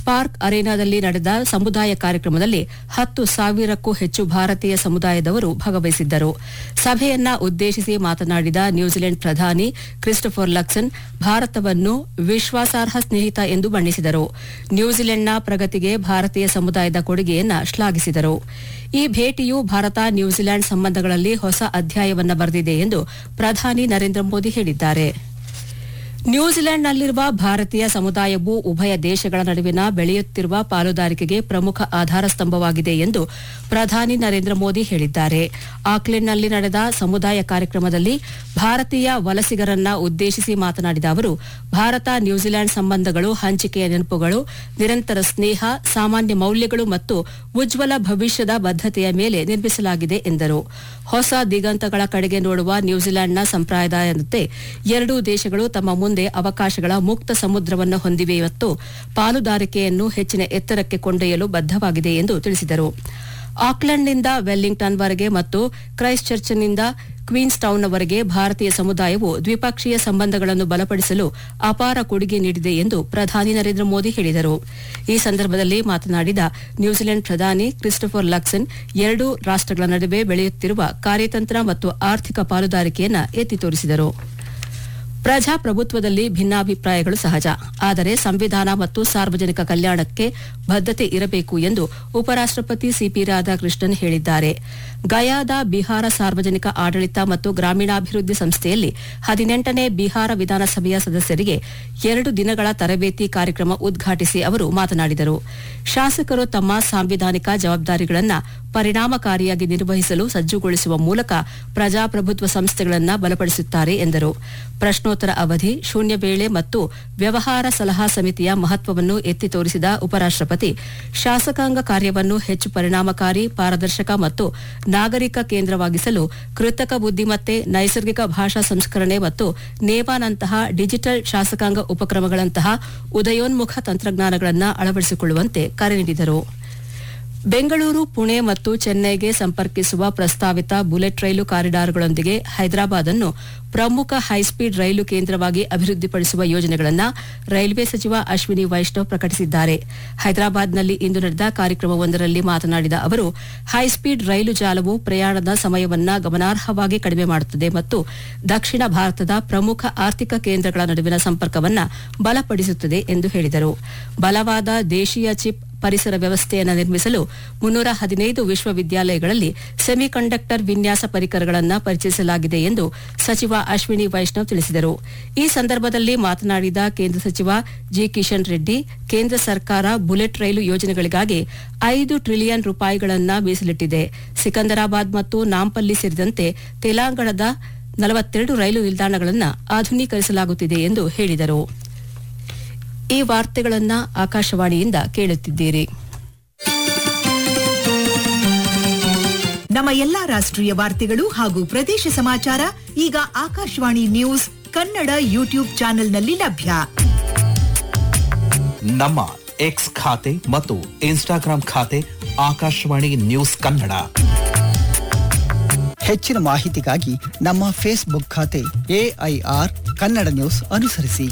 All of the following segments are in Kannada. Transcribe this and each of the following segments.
ಸ್ಪಾರ್ಕ್ ಅರೇನಾದಲ್ಲಿ ನಡೆದ ಸಮುದಾಯ ಕಾರ್ಯಕ್ರಮದಲ್ಲಿ ಹತ್ತು ಸಾವಿರಕ್ಕೂ ಹೆಚ್ಚು ಭಾರತೀಯ ಸಮುದಾಯದವರು ಭಾಗವಹಿಸಿದ್ದರು ಸಭೆಯನ್ನ ಉದ್ದೇಶಿಸಿ ಮಾತನಾಡಿದ ನ್ಯೂಜಿಲೆಂಡ್ ಪ್ರಧಾನಿ ಕ್ರಿಸ್ಟೋಫರ್ ಲಕ್ಸನ್ ಭಾರತವನ್ನು ವಿಶ್ವಾಸಾರ್ಹ ಸ್ನೇಹಿತ ಎಂದು ಬಣ್ಣಿಸಿದರು ನ್ಯೂಜಿಲೆಂಡ್ನ ಪ್ರಗತಿಗೆ ಭಾರತೀಯ ಸಮುದಾಯದ ಕೊಡುಗೆಯನ್ನ ಶ್ಲಾಘಿಸಿದರು ಈ ಭೇಟಿಯು ಭಾರತ ನ್ಯೂಜಿಲೆಂಡ್ ಸಂಬಂಧಗಳಲ್ಲಿ ಹೊಸ ಅಧ್ಯಾಯವನ್ನ ಬರೆದಿದೆ ಎಂದು ಪ್ರಧಾನಿ ನರೇಂದ್ರ ಮೋದಿ ಹೇಳಿದ್ದಾರೆ ನ್ಯೂಜಿಲೆಂಡ್ನಲ್ಲಿರುವ ಭಾರತೀಯ ಸಮುದಾಯವು ಉಭಯ ದೇಶಗಳ ನಡುವಿನ ಬೆಳೆಯುತ್ತಿರುವ ಪಾಲುದಾರಿಕೆಗೆ ಪ್ರಮುಖ ಆಧಾರ ಸ್ತಂಭವಾಗಿದೆ ಎಂದು ಪ್ರಧಾನಿ ನರೇಂದ್ರ ಮೋದಿ ಹೇಳಿದ್ದಾರೆ ಆಕ್ಲೆಂಡ್ನಲ್ಲಿ ನಡೆದ ಸಮುದಾಯ ಕಾರ್ಯಕ್ರಮದಲ್ಲಿ ಭಾರತೀಯ ವಲಸಿಗರನ್ನ ಉದ್ದೇಶಿಸಿ ಮಾತನಾಡಿದ ಅವರು ಭಾರತ ನ್ಯೂಜಿಲೆಂಡ್ ಸಂಬಂಧಗಳು ಹಂಚಿಕೆಯ ನೆನಪುಗಳು ನಿರಂತರ ಸ್ನೇಹ ಸಾಮಾನ್ಯ ಮೌಲ್ಯಗಳು ಮತ್ತು ಉಜ್ವಲ ಭವಿಷ್ಯದ ಬದ್ಧತೆಯ ಮೇಲೆ ನಿರ್ಮಿಸಲಾಗಿದೆ ಎಂದರು ಹೊಸ ದಿಗಂತಗಳ ಕಡೆಗೆ ನೋಡುವ ನ್ಯೂಜಿಲೆಂಡ್ನ ಸಂಪ್ರದಾಯದಂತೆ ಎರಡೂ ದೇಶಗಳು ತಮ್ಮ ಮುಂದೆ ಅವಕಾಶಗಳ ಮುಕ್ತ ಸಮುದ್ರವನ್ನು ಹೊಂದಿವೆ ಮತ್ತು ಪಾಲುದಾರಿಕೆಯನ್ನು ಹೆಚ್ಚಿನ ಎತ್ತರಕ್ಕೆ ಕೊಂಡೊಯ್ಯಲು ಬದ್ದವಾಗಿದೆ ಎಂದು ತಿಳಿಸಿದರು ಆಕ್ಲೆಂಡ್ನಿಂದ ವೆಲ್ಲಿಂಗ್ಟನ್ವರೆಗೆ ಮತ್ತು ಕ್ರೈಸ್ಟ್ ಚರ್ಚ್ನಿಂದ ಕ್ವೀನ್ಸ್ ಟೌನ್ನವರೆಗೆ ಭಾರತೀಯ ಸಮುದಾಯವು ದ್ವಿಪಕ್ಷೀಯ ಸಂಬಂಧಗಳನ್ನು ಬಲಪಡಿಸಲು ಅಪಾರ ಕೊಡುಗೆ ನೀಡಿದೆ ಎಂದು ಪ್ರಧಾನಿ ನರೇಂದ್ರ ಮೋದಿ ಹೇಳಿದರು ಈ ಸಂದರ್ಭದಲ್ಲಿ ಮಾತನಾಡಿದ ನ್ಯೂಜಿಲೆಂಡ್ ಪ್ರಧಾನಿ ಕ್ರಿಸ್ಟೋಫರ್ ಲಕ್ಸನ್ ಎರಡೂ ರಾಷ್ಟಗಳ ನಡುವೆ ಬೆಳೆಯುತ್ತಿರುವ ಕಾರ್ಯತಂತ್ರ ಮತ್ತು ಆರ್ಥಿಕ ಪಾಲುದಾರಿಕೆಯನ್ನು ಎತ್ತಿ ತೋರಿಸಿದರು ಪ್ರಜಾಪ್ರಭುತ್ವದಲ್ಲಿ ಭಿನ್ನಾಭಿಪ್ರಾಯಗಳು ಸಹಜ ಆದರೆ ಸಂವಿಧಾನ ಮತ್ತು ಸಾರ್ವಜನಿಕ ಕಲ್ಯಾಣಕ್ಕೆ ಬದ್ಧತೆ ಇರಬೇಕು ಎಂದು ಉಪರಾಷ್ಟಪತಿ ಸಿಪಿ ರಾಧಾಕೃಷ್ಣನ್ ಹೇಳಿದ್ದಾರೆ ಗಯಾದ ಬಿಹಾರ ಸಾರ್ವಜನಿಕ ಆಡಳಿತ ಮತ್ತು ಗ್ರಾಮೀಣಾಭಿವೃದ್ಧಿ ಸಂಸ್ಥೆಯಲ್ಲಿ ಹದಿನೆಂಟನೇ ಬಿಹಾರ ವಿಧಾನಸಭೆಯ ಸದಸ್ಯರಿಗೆ ಎರಡು ದಿನಗಳ ತರಬೇತಿ ಕಾರ್ಯಕ್ರಮ ಉದ್ಘಾಟಿಸಿ ಅವರು ಮಾತನಾಡಿದರು ಶಾಸಕರು ತಮ್ಮ ಸಾಂವಿಧಾನಿಕ ಜವಾಬ್ದಾರಿಗಳನ್ನು ಪರಿಣಾಮಕಾರಿಯಾಗಿ ನಿರ್ವಹಿಸಲು ಸಜ್ಜುಗೊಳಿಸುವ ಮೂಲಕ ಪ್ರಜಾಪ್ರಭುತ್ವ ಸಂಸ್ಥೆಗಳನ್ನು ಬಲಪಡಿಸುತ್ತಾರೆ ಎಂದರು ಪ್ರಶ್ನೋತ್ತರ ಅವಧಿ ಶೂನ್ಯ ವೇಳೆ ಮತ್ತು ವ್ಯವಹಾರ ಸಲಹಾ ಸಮಿತಿಯ ಮಹತ್ವವನ್ನು ಎತ್ತಿ ತೋರಿಸಿದ ಉಪರಾಷ್ಟಪತಿ ಶಾಸಕಾಂಗ ಕಾರ್ಯವನ್ನು ಹೆಚ್ಚು ಪರಿಣಾಮಕಾರಿ ಪಾರದರ್ಶಕ ಮತ್ತು ನಾಗರಿಕ ಕೇಂದ್ರವಾಗಿಸಲು ಕೃತಕ ಬುದ್ದಿಮತ್ತೆ ನೈಸರ್ಗಿಕ ಭಾಷಾ ಸಂಸ್ಕರಣೆ ಮತ್ತು ನೇವಾನಂತಹ ಡಿಜಿಟಲ್ ಶಾಸಕಾಂಗ ಉಪಕ್ರಮಗಳಂತಹ ಉದಯೋನ್ಮುಖ ತಂತ್ರಜ್ಞಾನಗಳನ್ನು ಅಳವಡಿಸಿಕೊಳ್ಳುವಂತೆ ಕರೆ ನೀಡಿದರು ಬೆಂಗಳೂರು ಪುಣೆ ಮತ್ತು ಚೆನ್ನೈಗೆ ಸಂಪರ್ಕಿಸುವ ಪ್ರಸ್ತಾವಿತ ಬುಲೆಟ್ ರೈಲು ಕಾರಿಡಾರ್ಗಳೊಂದಿಗೆ ಹೈದರಾಬಾದ್ ಅನ್ನು ಪ್ರಮುಖ ಹೈಸ್ಪೀಡ್ ರೈಲು ಕೇಂದ್ರವಾಗಿ ಅಭಿವೃದ್ಧಿಪಡಿಸುವ ಯೋಜನೆಗಳನ್ನು ರೈಲ್ವೆ ಸಚಿವ ಅಶ್ವಿನಿ ವೈಷ್ಣವ್ ಪ್ರಕಟಿಸಿದ್ದಾರೆ ಹೈದರಾಬಾದ್ನಲ್ಲಿ ಇಂದು ನಡೆದ ಕಾರ್ಯಕ್ರಮವೊಂದರಲ್ಲಿ ಮಾತನಾಡಿದ ಅವರು ಹೈಸ್ಪೀಡ್ ರೈಲು ಜಾಲವು ಪ್ರಯಾಣದ ಸಮಯವನ್ನು ಗಮನಾರ್ಹವಾಗಿ ಕಡಿಮೆ ಮಾಡುತ್ತದೆ ಮತ್ತು ದಕ್ಷಿಣ ಭಾರತದ ಪ್ರಮುಖ ಆರ್ಥಿಕ ಕೇಂದ್ರಗಳ ನಡುವಿನ ಸಂಪರ್ಕವನ್ನು ಬಲಪಡಿಸುತ್ತದೆ ಎಂದು ಹೇಳಿದರು ಬಲವಾದ ದೇಶೀಯ ಚಿಪ್ ಪರಿಸರ ವ್ಯವಸ್ಥೆಯನ್ನು ನಿರ್ಮಿಸಲು ಮುನ್ನೂರ ಹದಿನೈದು ವಿಶ್ವವಿದ್ಯಾಲಯಗಳಲ್ಲಿ ಸೆಮಿಕಂಡಕ್ಟರ್ ವಿನ್ಯಾಸ ಪರಿಕರಗಳನ್ನು ಪರಿಚಯಿಸಲಾಗಿದೆ ಎಂದು ಸಚಿವ ಅಶ್ವಿನಿ ವೈಷ್ಣವ್ ತಿಳಿಸಿದರು ಈ ಸಂದರ್ಭದಲ್ಲಿ ಮಾತನಾಡಿದ ಕೇಂದ್ರ ಸಚಿವ ಜಿ ಕಿಶನ್ ರೆಡ್ಡಿ ಕೇಂದ್ರ ಸರ್ಕಾರ ಬುಲೆಟ್ ರೈಲು ಯೋಜನೆಗಳಿಗಾಗಿ ಐದು ಟ್ರಿಲಿಯನ್ ರೂಪಾಯಿಗಳನ್ನು ಮೀಸಲಿಟ್ಟಿದೆ ಸಿಕಂದರಾಬಾದ್ ಮತ್ತು ನಾಂಪಲ್ಲಿ ಸೇರಿದಂತೆ ತೆಲಂಗಾಣದ ನಲವತ್ತೆರಡು ರೈಲು ನಿಲ್ದಾಣಗಳನ್ನು ಆಧುನೀಕರಿಸಲಾಗುತ್ತಿದೆ ಎಂದು ಹೇಳಿದರು ಈ ವಾರ್ತೆಗಳನ್ನು ಆಕಾಶವಾಣಿಯಿಂದ ಕೇಳುತ್ತಿದ್ದೀರಿ ನಮ್ಮ ಎಲ್ಲಾ ರಾಷ್ಟ್ರೀಯ ವಾರ್ತೆಗಳು ಹಾಗೂ ಪ್ರದೇಶ ಸಮಾಚಾರ ಈಗ ಆಕಾಶವಾಣಿ ನ್ಯೂಸ್ ಕನ್ನಡ ಯೂಟ್ಯೂಬ್ ಚಾನೆಲ್ನಲ್ಲಿ ಲಭ್ಯ ನಮ್ಮ ಎಕ್ಸ್ ಖಾತೆ ಮತ್ತು ಇನ್ಸ್ಟಾಗ್ರಾಂ ಖಾತೆ ಆಕಾಶವಾಣಿ ನ್ಯೂಸ್ ಕನ್ನಡ ಹೆಚ್ಚಿನ ಮಾಹಿತಿಗಾಗಿ ನಮ್ಮ ಫೇಸ್ಬುಕ್ ಖಾತೆ ಎಐಆರ್ ಕನ್ನಡ ನ್ಯೂಸ್ ಅನುಸರಿಸಿ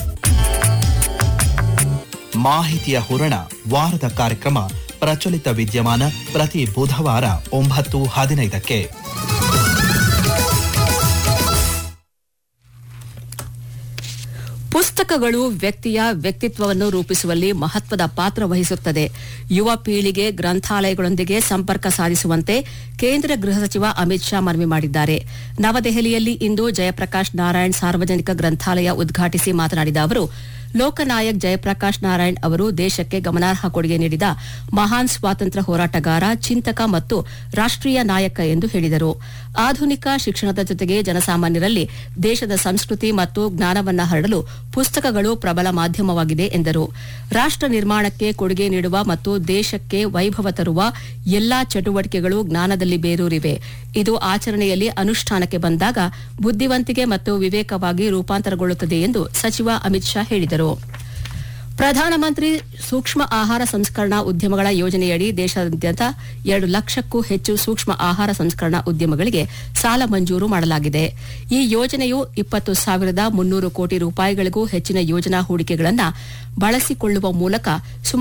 ಮಾಹಿತಿಯ ಹೂರಣ ವಾರದ ಕಾರ್ಯಕ್ರಮ ಪ್ರಚಲಿತ ವಿದ್ಯಮಾನ ಪ್ರತಿ ಬುಧವಾರ ಒಂಬತ್ತು ಹದಿನೈದಕ್ಕೆ ಪುಸ್ತಕಗಳು ವ್ಯಕ್ತಿಯ ವ್ಯಕ್ತಿತ್ವವನ್ನು ರೂಪಿಸುವಲ್ಲಿ ಮಹತ್ವದ ಪಾತ್ರ ವಹಿಸುತ್ತದೆ ಯುವ ಪೀಳಿಗೆ ಗ್ರಂಥಾಲಯಗಳೊಂದಿಗೆ ಸಂಪರ್ಕ ಸಾಧಿಸುವಂತೆ ಕೇಂದ್ರ ಗೃಹ ಸಚಿವ ಅಮಿತ್ ಶಾ ಮನವಿ ಮಾಡಿದ್ದಾರೆ ನವದೆಹಲಿಯಲ್ಲಿ ಇಂದು ಜಯಪ್ರಕಾಶ್ ನಾರಾಯಣ್ ಸಾರ್ವಜನಿಕ ಗ್ರಂಥಾಲಯ ಉದ್ಘಾಟಿಸಿ ಮಾತನಾಡಿದ ಅವರು ಲೋಕನಾಯಕ್ ಜಯಪ್ರಕಾಶ್ ನಾರಾಯಣ್ ಅವರು ದೇಶಕ್ಕೆ ಗಮನಾರ್ಹ ಕೊಡುಗೆ ನೀಡಿದ ಮಹಾನ್ ಸ್ವಾತಂತ್ರ್ಯ ಹೋರಾಟಗಾರ ಚಿಂತಕ ಮತ್ತು ರಾಷ್ಟೀಯ ನಾಯಕ ಎಂದು ಹೇಳಿದರು ಆಧುನಿಕ ಶಿಕ್ಷಣದ ಜೊತೆಗೆ ಜನಸಾಮಾನ್ಯರಲ್ಲಿ ದೇಶದ ಸಂಸ್ಕೃತಿ ಮತ್ತು ಜ್ಞಾನವನ್ನ ಹರಡಲು ಪುಸ್ತಕಗಳು ಪ್ರಬಲ ಮಾಧ್ಯಮವಾಗಿದೆ ಎಂದರು ರಾಷ್ಟ ನಿರ್ಮಾಣಕ್ಕೆ ಕೊಡುಗೆ ನೀಡುವ ಮತ್ತು ದೇಶಕ್ಕೆ ವೈಭವ ತರುವ ಎಲ್ಲಾ ಚಟುವಟಿಕೆಗಳು ಜ್ಞಾನದಲ್ಲಿ ಬೇರೂರಿವೆ ಇದು ಆಚರಣೆಯಲ್ಲಿ ಅನುಷ್ಠಾನಕ್ಕೆ ಬಂದಾಗ ಬುದ್ಧಿವಂತಿಕೆ ಮತ್ತು ವಿವೇಕವಾಗಿ ರೂಪಾಂತರಗೊಳ್ಳುತ್ತದೆ ಎಂದು ಸಚಿವ ಅಮಿತ್ ಶಾ ಹೇಳಿದರು ಪ್ರಧಾನಮಂತ್ರಿ ಸೂಕ್ಷ್ಮ ಆಹಾರ ಸಂಸ್ಕರಣಾ ಉದ್ಯಮಗಳ ಯೋಜನೆಯಡಿ ದೇಶಾದ್ಯಂತ ಎರಡು ಲಕ್ಷಕ್ಕೂ ಹೆಚ್ಚು ಸೂಕ್ಷ್ಮ ಆಹಾರ ಸಂಸ್ಕರಣಾ ಉದ್ಯಮಗಳಿಗೆ ಸಾಲ ಮಂಜೂರು ಮಾಡಲಾಗಿದೆ ಈ ಯೋಜನೆಯು ಇಪ್ಪತ್ತು ಸಾವಿರದ ಮುನ್ನೂರು ಕೋಟಿ ರೂಪಾಯಿಗಳಿಗೂ ಹೆಚ್ಚಿನ ಯೋಜನಾ ಹೂಡಿಕೆಗಳನ್ನು ಬಳಸಿಕೊಳ್ಳುವ ಮೂಲಕ ಸುಮಾರು